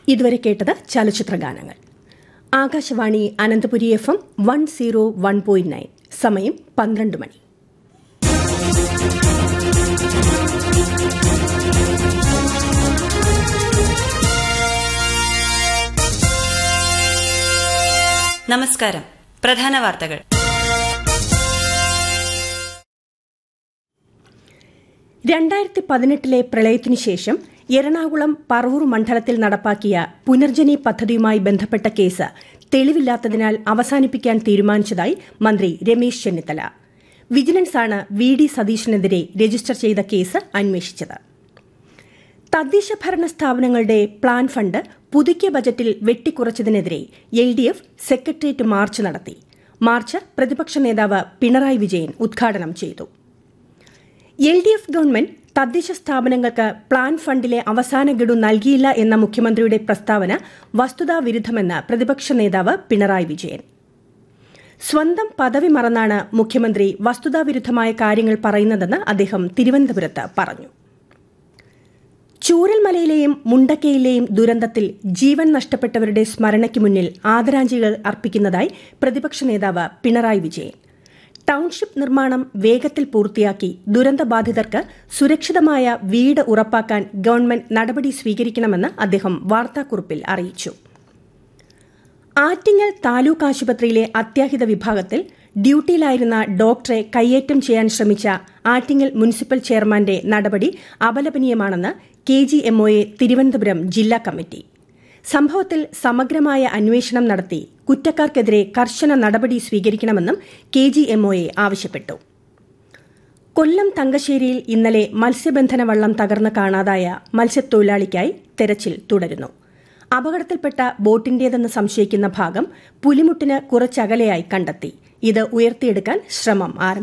ഇതുവരെ കേട്ടത് ചലച്ചിത്ര ഗാനങ്ങൾ Akashvani Ananthapuri F M one zero one point nine സമയം പന്ത്രണ്ട് മണി നമസ്കാരം പ്രധാന വാർത്തകൾ രണ്ടായിരത്തി പതിനെട്ടിലെ പ്രളയത്തിനു ശേഷം എറണാകുളം പറവൂർ മണ്ഡലത്തിൽ നടപ്പാക്കിയ പുനർജനി പദ്ധതിയുമായി ബന്ധപ്പെട്ട കേസ് തെളിവില്ലാത്തതിനാൽ അവസാനിപ്പിക്കാൻ തീരുമാനിച്ചതായി മന്ത്രി രമേശ് ചെന്നിത്തല വിജിലൻസാണ് വി ഡി സതീശനെതിരെ രജിസ്റ്റർ ചെയ്ത കേസ് അന്വേഷിച്ചത് തദ്ദേശ ഭരണ സ്ഥാപനങ്ങളുടെ പ്ലാൻ ഫണ്ട് പുതുക്കിയ ബജറ്റിൽ വെട്ടിക്കുറച്ചതിനെതിരെ L D F secretariat march നടത്തി മാർച്ച് പ്രതിപക്ഷ നേതാവ് പിണറായി വിജയൻ ഉദ്ഘാടനം ചെയ്തു എൽ ഡി എഫ് ഗവൺമെന്റ് തദ്ദേശ സ്ഥാപനങ്ങൾക്ക് പ്ലാൻ ഫണ്ടിലെ അവസാന ഗഡു നൽകിയില്ല എന്ന മുഖ്യമന്ത്രിയുടെ പ്രസ്താവന വസ്തുതാവിരുദ്ധമെന്ന് പ്രതിപക്ഷ നേതാവ് പിണറായി വിജയൻ സ്വന്തം പദവി മറന്നാണ് മുഖ്യമന്ത്രി വസ്തുതാവിരുദ്ധമായ കാര്യങ്ങൾ പറയുന്നതെന്ന് അദ്ദേഹം തിരുവനന്തപുരത്ത് പറഞ്ഞു ചൂരൽമലയിലെയും മുണ്ടക്കയിലെയും ദുരന്തത്തിൽ ജീവൻ നഷ്ടപ്പെട്ടവരുടെ സ്മരണയ്ക്ക് മുന്നിൽ ആദരാഞ്ജലികൾ അർപ്പിക്കുന്നതായി പ്രതിപക്ഷ നേതാവ് പിണറായി വിജയൻ ടൌൺഷിപ്പ് നിർമ്മാണം വേഗത്തിൽ പൂർത്തിയാക്കി ദുരന്തബാധിതർക്ക് സുരക്ഷിതമായ വീട് ഉറപ്പാക്കാൻ ഗവൺമെന്റ് നടപടി സ്വീകരിക്കണമെന്ന് അദ്ദേഹം വാർത്താക്കുറിപ്പിൽ അറിയിച്ചു ആറ്റിങ്ങൽ താലൂക്ക് ആശുപത്രിയിലെ അത്യാഹിത വിഭാഗത്തിൽ ഡ്യൂട്ടിയിലായിരുന്ന ഡോക്ടറെ കയ്യേറ്റം ചെയ്യാൻ ശ്രമിച്ച ആറ്റിങ്ങൽ മുനിസിപ്പൽ ചെയർമാന്റെ നടപടി അപലപനീയമാണെന്ന് കെ ജി എംഒയെ തിരുവനന്തപുരം ജില്ലാ കമ്മിറ്റി സംഭവത്തിൽ സമഗ്രമായ അന്വേഷണം നടത്തി കുറ്റക്കാർക്കെതിരെ കർശന നടപടി സ്വീകരിക്കണമെന്നും കെ ജി എംഒയെ ആവശ്യപ്പെട്ടു കൊല്ലം തങ്കശ്ശേരിയിൽ ഇന്നലെ മത്സ്യബന്ധന വള്ളം തകർന്ന് കാണാതായ മത്സ്യത്തൊഴിലാളിക്കായി തെരച്ചിൽ തുടരുന്നു അപകടത്തിൽപ്പെട്ട ബോട്ടിന്റേതെന്ന് സംശയിക്കുന്ന ഭാഗം പുലിമുട്ടിന് കുറച്ചകലെയായി കണ്ടെത്തി ഇത് ഉയർത്തിയെടുക്കാൻ ശ്രമം ആരംഭിച്ചു